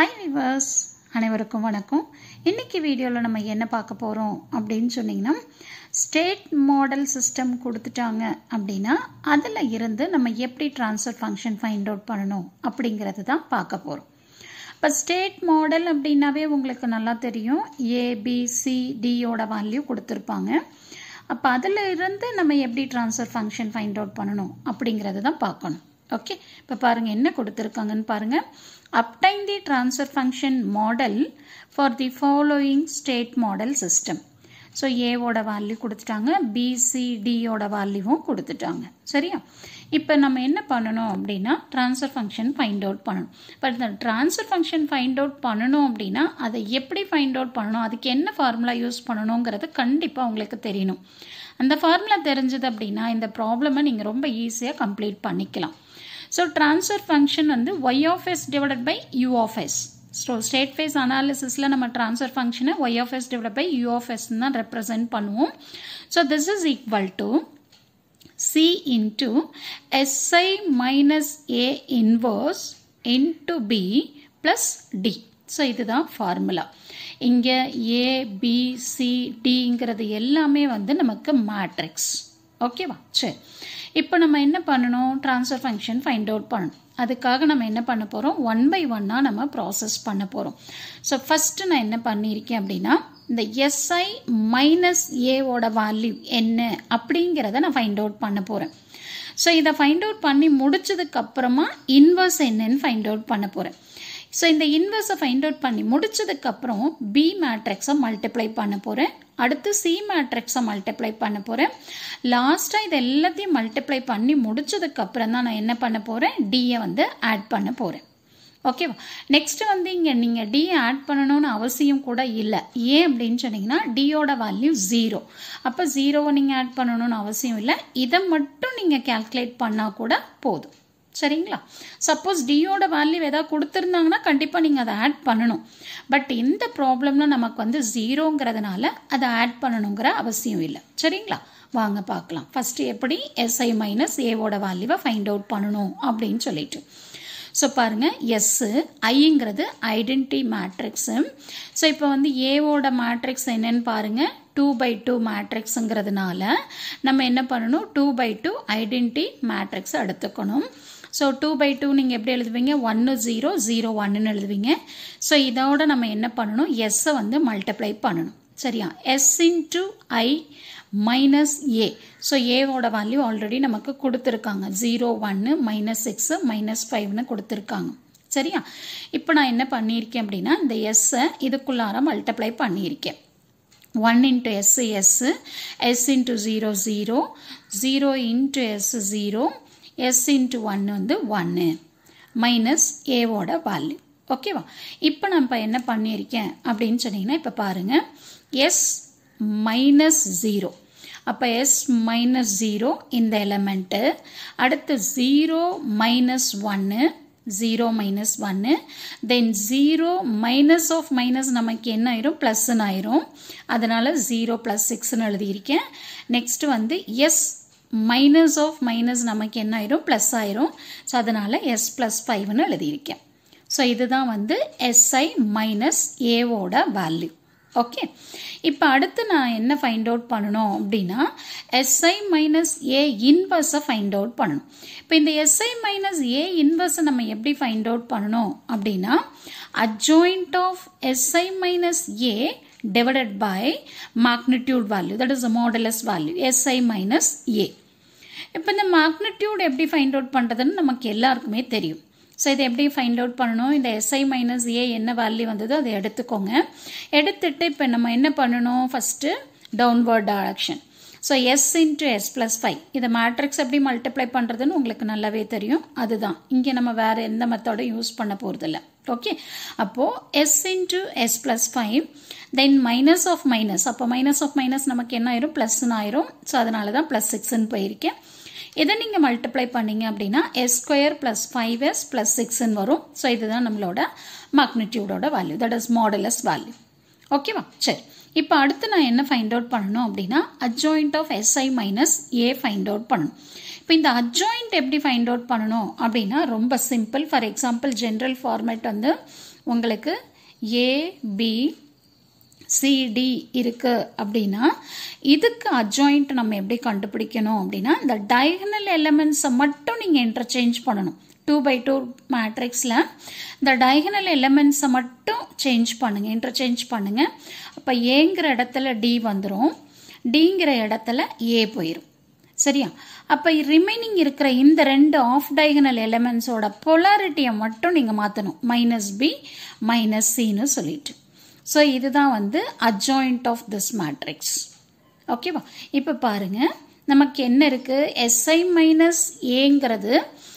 hi viewers அனைவருக்கும் வணக்கம் இன்னைக்கு வீடியோவில் நம்ம என்ன பார்க்க போகிறோம் அப்படின்னு சொன்னீங்கன்னா ஸ்டேட் மாடல் சிஸ்டம் கொடுத்துட்டாங்க அப்படின்னா அதில் இருந்து நம்ம எப்படி ட்ரான்ஸ்ஃபர் ஃபங்க்ஷன் ஃபைண்ட் அவுட் பண்ணணும் அப்படிங்கிறது தான் பார்க்க போகிறோம் இப்போ ஸ்டேட் மாடல் அப்படின்னாவே உங்களுக்கு நல்லா தெரியும் ஏபிசிடியோட வேல்யூ கொடுத்துருப்பாங்க அப்போ அதில் இருந்து நம்ம எப்படி ட்ரான்ஸ்ஃபர் ஃபங்க்ஷன் ஃபைண்ட் அவுட் பண்ணணும் அப்படிங்கிறது தான் பார்க்கணும் ஓகே இப்போ பாருங்கள் என்ன கொடுத்துருக்காங்கன்னு பாருங்கள் obtain the transfer function model for the following state model system so ஏவோட வேல்யூ கொடுத்துட்டாங்க பிசிடியோட வேல்யூவும் கொடுத்துட்டாங்க சரியா இப்போ நம்ம என்ன பண்ணணும் அப்படின்னா ட்ரான்ஸ்ஃபர் ஃபங்க்ஷன் ஃபைண்ட் அவுட் பண்ணணும் பட் இந்த ட்ரான்ஸ்ஃபர் ஃபங்க்ஷன் ஃபைண்ட் அவுட் பண்ணணும் அப்படின்னா அதை எப்படி ஃபைண்ட் அவுட் பண்ணணும் அதுக்கு என்ன ஃபார்முலா யூஸ் பண்ணணுங்கிறது கண்டிப்பாக உங்களுக்கு தெரியணும் அந்த ஃபார்முலா தெரிஞ்சது அப்படின்னா இந்த ப்ராப்ளமை நீங்கள் ரொம்ப ஈஸியாக கம்ப்ளீட் பண்ணிக்கலாம் ஸோ ட்ரான்ஸ்ஃபர் ஃபங்க்ஷன் வந்து Y of S divided by U of S so state space அனாலிசிஸில் நம்ம ட்ரான்ஸ்ஃபர் ஃபங்க்ஷனை Y of S divide by U of S தான் ரெப்ரசென்ட் பண்ணுவோம் so this is equal to C into S I minus A inverse into B plus D so இதுதான் formula இங்கே A B C டிங்கிறது எல்லாமே வந்து நமக்கு மேட்ரிக்ஸ் ஓகேவா சரி இப்போ நம்ம என்ன பண்ணணும் ட்ரான்ஸ்ஃபர் ஃபங்க்ஷன் ஃபைண்ட் அவுட் பண்ணணும் அதுக்காக நம்ம என்ன பண்ண போகிறோம் ஒன் பை ஒன்னாக நம்ம ப்ராசஸ் பண்ண போகிறோம் ஸோ ஃபஸ்ட்டு நான் என்ன பண்ணியிருக்கேன் அப்படின்னா இந்த எஸ்ஐ மைனஸ் ஏவோட வேல்யூ என்ன அப்படிங்கிறத நான் ஃபைண்ட் அவுட் பண்ண போகிறேன் ஸோ இதை ஃபைண்ட் அவுட் பண்ணி முடிச்சதுக்கு அப்புறமா இன்வர்ஸ் என்னன்னு ஃபைண்ட் அவுட் பண்ண போகிறேன் ஸோ இந்த இன்வர்ஸை ஃபைண்ட் அவுட் பண்ணி முடிச்சதுக்கப்புறம் பி மேட்ரிக்ஸை மல்டிப்ளை பண்ண போகிறேன் அடுத்து சி மேட்ரிக்ஸை மல்டிப்ளை பண்ண போகிறேன் லாஸ்ட்டாக இது எல்லாத்தையும் மல்டிப்ளை பண்ணி முடிச்சதுக்கப்புறம் தான் நான் என்ன பண்ண போகிறேன் டியை வந்து ஆட் பண்ண போகிறேன் ஓகேவா நெக்ஸ்ட் வந்து இங்கே நீங்கள் டி ஆட் பண்ணணும்னு அவசியம் கூட இல்லை ஏன் அப்படின்னு சொன்னீங்கன்னா டியோட வேல்யூ ஜீரோ அப்போ ஜீரோவை நீங்கள் ஆட் பண்ணணும்னு அவசியம் இல்லை இதை மட்டும் நீங்கள் கேல்குலேட் பண்ணால் கூட போதும் சரிங்களா சப்போஸ் டியோட வேல்யூ ஏதாவது கொடுத்துருந்தாங்கன்னா கண்டிப்பாக நீங்கள் அதை ஆட் பண்ணணும் பட் இந்த ப்ராப்ளமில் நமக்கு வந்து ஜீரோங்கிறதுனால அதை ஆட் பண்ணணுங்கிற அவசியம் இல்லை சரிங்களா வாங்க பார்க்கலாம் ஃபஸ்ட்டு எப்படி எஸ்ஐ மைனஸ் ஏவோட வேல்யூவை ஃபைண்ட் அவுட் பண்ணணும் அப்படின்னு சொல்லிட்டு ஸோ பாருங்கள் எஸ்ஸு ஐங்கிறது ஐடென்டி மேட்ரிக்ஸு ஸோ இப்போ வந்து ஏவோட மேட்ரிக்ஸ் என்னன்னு பாருங்கள் டூ பை டூ மேட்ரிக்ஸுங்கிறதுனால நம்ம என்ன பண்ணணும் two by two identity matrix எடுத்துக்கணும் ஸோ டூ பை டூ நீங்கள் எப்படி எழுதுவீங்க ஒன்று ஜீரோ ஜீரோ ஒன்னுன்னு எழுதுவீங்க ஸோ இதோட நம்ம என்ன பண்ணணும் எஸ்ஸை வந்து மல்டிப்ளை பண்ணணும் சரியா S into I minus A so ஏவோட வேல்யூ ஆல்ரெடி நமக்கு கொடுத்துருக்காங்க ஜீரோ ஒன்று மைனஸ் சிக்ஸு மைனஸ் ஃபைவ்னு கொடுத்துருக்காங்க சரியா இப்போ நான் என்ன பண்ணியிருக்கேன் அப்படின்னா இந்த எஸ்ஸை இதுக்குள்ளார மல்டிப்ளை பண்ணியிருக்கேன் one into S S S into zero zero zero into S zero S into ஒன்று வந்து ஒன்று மைனஸ் ஏவோட வேல்யூ ஓகேவா இப்போ நான் இப்போ என்ன பண்ணியிருக்கேன் அப்படின்னு சொன்னீங்கன்னா இப்போ பாருங்கள் எஸ் மைனஸ் ஜீரோ அப்போ எஸ் மைனஸ் ஜீரோ இந்த எலமெண்ட்டு அடுத்து ஜீரோ மைனஸ் ஒன்று ஜீரோ மைனஸ் ஒன்று then zero minus of minus நமக்கு என்ன ஆயிரும் ப்ளஸ்ன்னு ஆயிரும் அதனால் ஜீரோ ப்ளஸ் சிக்ஸ்னு எழுதியிருக்கேன் நெக்ஸ்ட் வந்து எஸ் மைனஸ் ஆஃப் மைனஸ் நமக்கு என்ன ஆயிரும் ப்ளஸ் ஆயிரும் ஸோ அதனால் எஸ் ப்ளஸ் ஃபைவ்னு எழுதியிருக்கேன் ஸோ இதுதான் வந்து எஸ்ஐ மைனஸ் ஏவோட வேல்யூ ஓகே இப்போ அடுத்து நான் என்ன ஃபைண்ட் அவுட் பண்ணணும் அப்படின்னா எஸ்ஐ மைனஸ் ஏ இன்வர்ஸை ஃபைண்ட் அவுட் பண்ணணும் இப்போ இந்த எஸ்ஐ மைனஸ் ஏ இன்வர்ஸை நம்ம எப்படி ஃபைண்ட் அவுட் பண்ணணும் அப்படின்னா adjoint of S I minus A divided by magnitude value that is the modulus value SI minus A இப்போ இந்த magnitude எப்படி ஃபைண்ட் அவுட் பண்ணுறதுன்னு நமக்கு எல்லாருக்குமே தெரியும் ஸோ இதை எப்படி ஃபைண்ட் அவுட் பண்ணணும் இந்த எஸ்ஐ மைனஸ் ஏ என்ன வேல்யூ வந்ததோ அதை எடுத்துக்கோங்க எடுத்துட்டு இப்போ நம்ம என்ன பண்ணணும் first downward direction so S into S plus five இதை மேட்ரிக்ஸ் எப்படி மல்டிப்ளை பண்ணுறதுன்னு உங்களுக்கு நல்லாவே தெரியும் அதுதான் இங்கே நம்ம வேறு எந்த மெத்தடும் யூஸ் பண்ண போகிறதில்ல ஓகே அப்போது S into S plus five then minus of minus அப்போ மைனஸ் ஆஃப் மைனஸ் நமக்கு என்ன ஆயிரும் ப்ளஸ்ன்னு ஆயிரும் ஸோ அதனால தான் ப்ளஸ் சிக்ஸ்ன்னு போயிருக்கேன் இதை நீங்கள் மல்டிப்ளை பண்ணீங்க அப்படின்னா S square plus five S plus சிக்ஸ்ன்னு வரும் ஸோ இதுதான் நம்மளோட மேக்னிடியூடோட value that is modulus value ஓகேவா சரி இப்போ அடுத்து நான் என்ன ஃபைண்ட் அவுட் பண்ணணும் அப்படின்னா adjoint of S I minus A find out பண்ணணும் இப்போ இந்த அட்ஜாயிண்ட் எப்படி ஃபைண்ட் அவுட் பண்ணணும் அப்படின்னா ரொம்ப simple for example general format வந்து உங்களுக்கு ஏபி சிடி இருக்கு அப்படின்னா இதுக்கு அட்ஜாயிண்ட் நம்ம எப்படி கண்டுபிடிக்கணும் அப்படின்னா இந்த டயகனல் எலமெண்ட்ஸை மட்டும் நீங்கள் இன்டர்சேஞ்ச் பண்ணணும் டூ பை டூ மேட்ரிக்ஸில் இந்த டயகனல் எலமெண்ட்ஸை மட்டும் சேஞ்ச் பண்ணுங்க இன்டர்சேஞ்ச் பண்ணுங்க அப்போ ஏங்கிற இடத்துல டி வந்துடும் டிங்கிற இடத்துல ஏ போயிடும் சரியா அப்போ ரிமைனிங் இருக்கிற இந்த ரெண்டு ஆஃப் டயகனல் எலமெண்ட்ஸோட பொலாரிட்டியை மட்டும் நீங்கள் மாற்றணும் மைனஸ் பி மைனஸ் சின்னு சொல்லிட்டு ஸோ இதுதான் வந்து அட்ஜாயிண்ட் ஆஃப் திஸ் மேட்ரிக்ஸ் ஓகேவா இப்போ பாருங்க நமக்கு என்ன இருக்கு எஸ்ஐ மைனஸ் ஏங்கிறது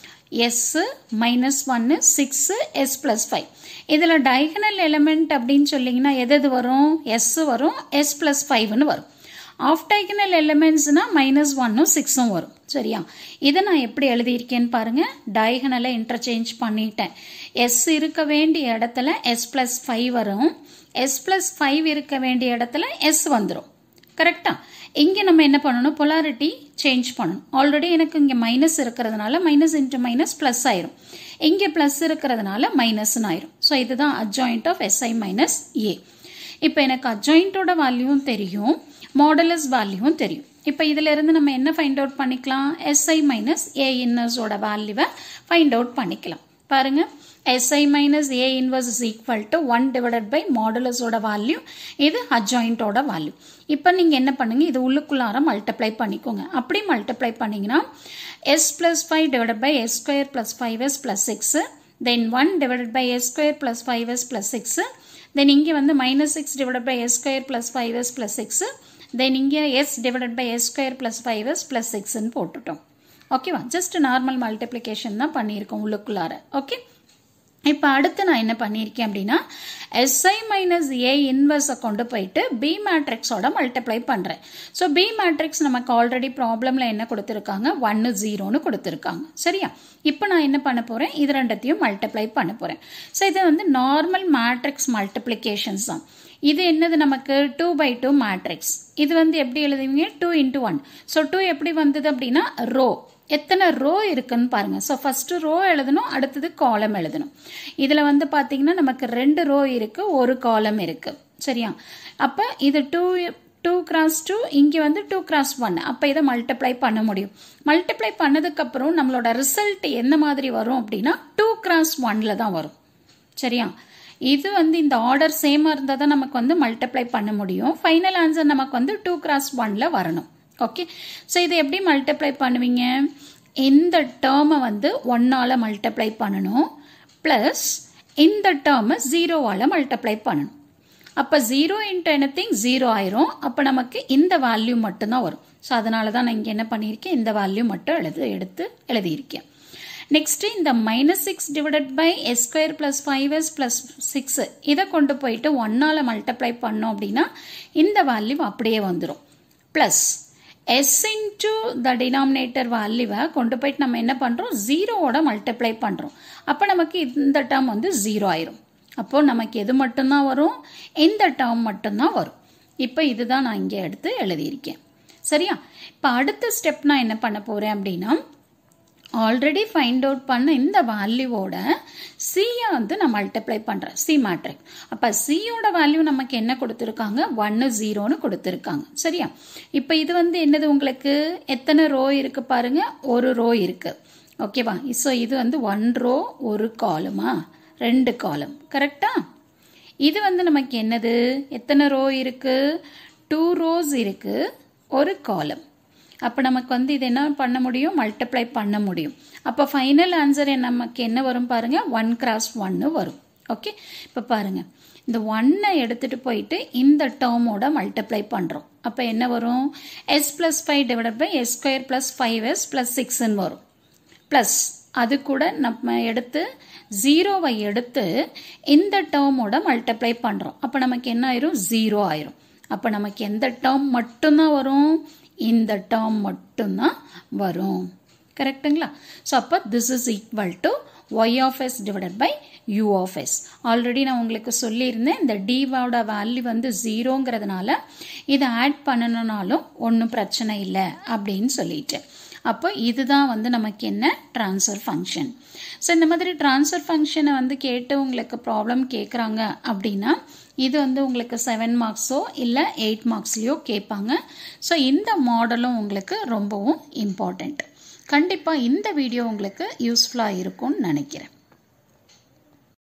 எஸ் மைனஸ் ஒன்னு சிக்ஸ் எஸ் பிளஸ் ஃபைவ் இதில் டயகனல் எலிமெண்ட் அப்படின்னு சொல்லிங்கன்னா எது எது வரும் எஸ் வரும் எஸ் பிளஸ் ஃபைவ்னு வரும் ஆஃப் டயகனல் எலிமெண்ட்ஸ்னா மைனஸ் ஒன்னும் சிக்ஸும் வரும் சரியா இதை நான் எப்படி எழுதியிருக்கேன்னு பாருங்க டயகனலை இன்டர்சேஞ்ச் பண்ணிட்டேன் எஸ் இருக்க வேண்டிய இடத்துல எஸ் பிளஸ் ஃபைவ் வரும் எஸ் பிளஸ் ஃபைவ் இருக்க வேண்டிய இடத்துல எஸ் வந்துடும் கரெக்டா இங்கே நம்ம என்ன பண்ணணும் பொலாரிட்டி சேஞ்ச் பண்ணணும் ஆல்ரெடி எனக்கு இங்கே மைனஸ் இருக்கிறதுனால மைனஸ் இன்ட்டு மைனஸ் ப்ளஸ் ஆயிரும் இங்கே ப்ளஸ் இருக்கிறதுனால மைனஸ்னு ஆயிரும் ஸோ இதுதான் adjoint of S I minus A இப்போ எனக்கு அட்ஜாயிண்டோட வேல்யூவும் தெரியும் மாடலஸ் வேல்யூவும் தெரியும் இப்போ இதில் இருந்து நம்ம என்ன ஃபைண்ட் அவுட் பண்ணிக்கலாம் எஸ்ஐ மைனஸ் ஏ இன்னர்ஸோட வேல்யூவை ஃபைண்ட் அவுட் பண்ணிக்கலாம் பாருங்க SI minus A inverse is equal to 1 divided by modulus ஓட value இது adjoint ஓட value இப்போ நீங்க என்ன பண்ணுங்க இது உள்ளுக்குள்ளார multiply பண்ணிக்கோங்க அப்படி multiply பண்ணீங்கன்னா S plus 5 divided by S square plus 5S plus 6 then 1 divided by S square plus 5S plus 6 then இங்க வந்து minus 6 divided by S square plus 5S plus 6 then இங்க S divided by S square plus 5S plus 6 ன்னு போட்டுட்டோம் ஓகேவா just normal multiplication தான் பண்ணியிருக்கோம் உள்ளுக்குள்ளார okay இப்போ அடுத்து நான் என்ன பண்ணியிருக்கேன் அப்படின்னா எஸ்ஐ மைனஸ் ஏ இன்வர்ஸை கொண்டு போயிட்டு பி மேட்ரிக்ஸோட மல்டிப்ளை பண்ணுறேன் ஸோ பி மேட்ரிக்ஸ் நமக்கு ஆல்ரெடி ப்ராப்ளமில் என்ன கொடுத்துருக்காங்க ஒன்று ஜீரோன்னு கொடுத்துருக்காங்க சரியா இப்போ நான் என்ன பண்ண போகிறேன் இது ரெண்டத்தையும் மல்டிப்ளை பண்ண போகிறேன் ஸோ இது வந்து நார்மல் மேட்ரிக்ஸ் மல்டிப்ளிகேஷன்ஸ் தான் இது என்னது நமக்கு டூ பை டூ மேட்ரிக்ஸ் இது வந்து எப்படி எழுதுவீங்க two into one so two எப்படி வந்தது அப்படின்னா ரோ எத்தனை ரோ இருக்குன்னு பாருங்க ஸோ ஃபர்ஸ்ட் ரோ எழுதணும் அடுத்தது காலம் எழுதணும் இதில் வந்து பார்த்தீங்கன்னா நமக்கு ரெண்டு ரோ இருக்கு ஒரு காலம் இருக்கு சரியா அப்போ இது டூ டூ கிராஸ் டூ இங்கே வந்து டூ கிராஸ் ஒன் அப்போ இதை மல்டிப்ளை பண்ண முடியும் மல்டிப்ளை பண்ணதுக்கப்புறம் நம்மளோட ரிசல்ட் என்ன மாதிரி வரும் அப்படின்னா டூ கிராஸ் ஒன்ல தான் வரும் சரியா இது வந்து இந்த ஆர்டர் சேமாக இருந்தால் தான் நமக்கு வந்து மல்டிப்ளை பண்ண முடியும் ஃபைனல் ஆன்சர் நமக்கு வந்து டூ கிராஸ் ஒன்ல வரணும் ஓகே ஸோ இதை எப்படி மல்டிப்ளை பண்ணுவீங்க இந்த டேர்மை வந்து ஒன்னால் மல்டிப்ளை பண்ணணும் ப்ளஸ் இந்த டேர்மை ஜீரோவால் மல்டிப்ளை பண்ணணும் அப்போ zero into anything zero ஆயிரும் அப்போ நமக்கு இந்த வேல்யூ மட்டும்தான் வரும் ஸோ அதனால தான் நான் இங்கே என்ன பண்ணியிருக்கேன் இந்த வேல்யூ மட்டும் எழுது எடுத்து எழுதியிருக்கேன் நெக்ஸ்ட் இந்த minus six divided by S square plus five S plus six இதை கொண்டு போயிட்டு ஒன்னால் மல்டிப்ளை பண்ணோம் அப்படின்னா இந்த வேல்யூ அப்படியே வந்துடும் plus S into the denominator வேல்யூவை கொண்டு போயிட்டு நம்ம என்ன பண்ணுறோம் ஜீரோவோட மல்டிப்ளை பண்ணுறோம் அப்போ நமக்கு இந்த டேர்ம் வந்து ஜீரோ ஆயிரும் அப்போ நமக்கு எது மட்டும்தான் வரும் இந்த டேர்ம் மட்டும்தான் வரும் இப்போ இதுதான் நான் இங்கே எடுத்து எழுதியிருக்கேன் சரியா இப்போ அடுத்த ஸ்டெப் நான் என்ன பண்ண போகிறேன் அப்படின்னா ஆல்ரெடி ஃபைண்ட் அவுட் பண்ண இந்த வேல்யூவோட சியை வந்து நான் மல்டிப்ளை பண்ணுறேன் சி மேட்ரிக் அப்போ சியோட வேல்யூ நமக்கு என்ன கொடுத்துருக்காங்க ஒன்று ஜீரோன்னு கொடுத்துருக்காங்க சரியா இப்போ இது வந்து என்னது உங்களுக்கு எத்தனை ரோ இருக்கு பாருங்க ஒரு ரோ இருக்கு ஓகேவா ஸோ இது வந்து ஒன் ரோ ஒரு காலமா ரெண்டு காலம் கரெக்டா இது வந்து நமக்கு என்னது எத்தனை ரோ இருக்கு டூ ரோஸ் இருக்கு ஒரு காலம் அப்போ நமக்கு வந்து இது என்ன பண்ண முடியும் மல்டிப்ளை பண்ண முடியும் அப்போ ஃபைனல் ஆன்சர் நமக்கு என்ன வரும் பாருங்க ஒன் கிராஸ் ஒன்னு வரும் ஓகே இப்போ பாருங்க இந்த ஒன்னை எடுத்துட்டு போயிட்டு இந்த டேர்மோட மல்டிப்ளை பண்ணுறோம் அப்போ என்ன வரும் S plus five divide by S square plus five S plus சிக்ஸ்ன்னு வரும் ப்ளஸ் அது கூட நம்ம எடுத்து ஜீரோவை எடுத்து இந்த டேர்மோட மல்டிப்ளை பண்ணுறோம் அப்போ நமக்கு என்ன ஆயிரும் ஜீரோ ஆயிரும் அப்போ நமக்கு எந்த டேர்ம் மட்டும்தான் வரும் இந்த டேர்ம் மட்டும்தான் வரும் கரெக்டுங்களா ஸோ அப்போ this is equal to Y of S divided by U of S already நான் உங்களுக்கு சொல்லியிருந்தேன் இந்த டிவோட வேல்யூ வந்து ஜீரோங்கிறதுனால இதை ஆட் பண்ணணும்னாலும் ஒன்றும் பிரச்சனை இல்லை அப்படின்னு சொல்லிட்டு அப்போ இதுதான் வந்து நமக்கு என்ன ட்ரான்ஸ்ஃபர் ஃபங்க்ஷன் ஸோ இந்த மாதிரி ட்ரான்ஸ்ஃபர் ஃபங்க்ஷனை வந்து கேட்டு உங்களுக்கு ப்ராப்ளம் கேட்குறாங்க அப்படின்னா இது வந்து உங்களுக்கு செவன் மார்க்ஸோ இல்லை எயிட் மார்க்ஸ்லேயோ கேட்பாங்க ஸோ இந்த மாடலும் உங்களுக்கு ரொம்பவும் இம்பார்ட்டண்ட் கண்டிப்பாக இந்த வீடியோ உங்களுக்கு யூஸ்ஃபுல்லாக இருக்கும்னு நினைக்கிறேன்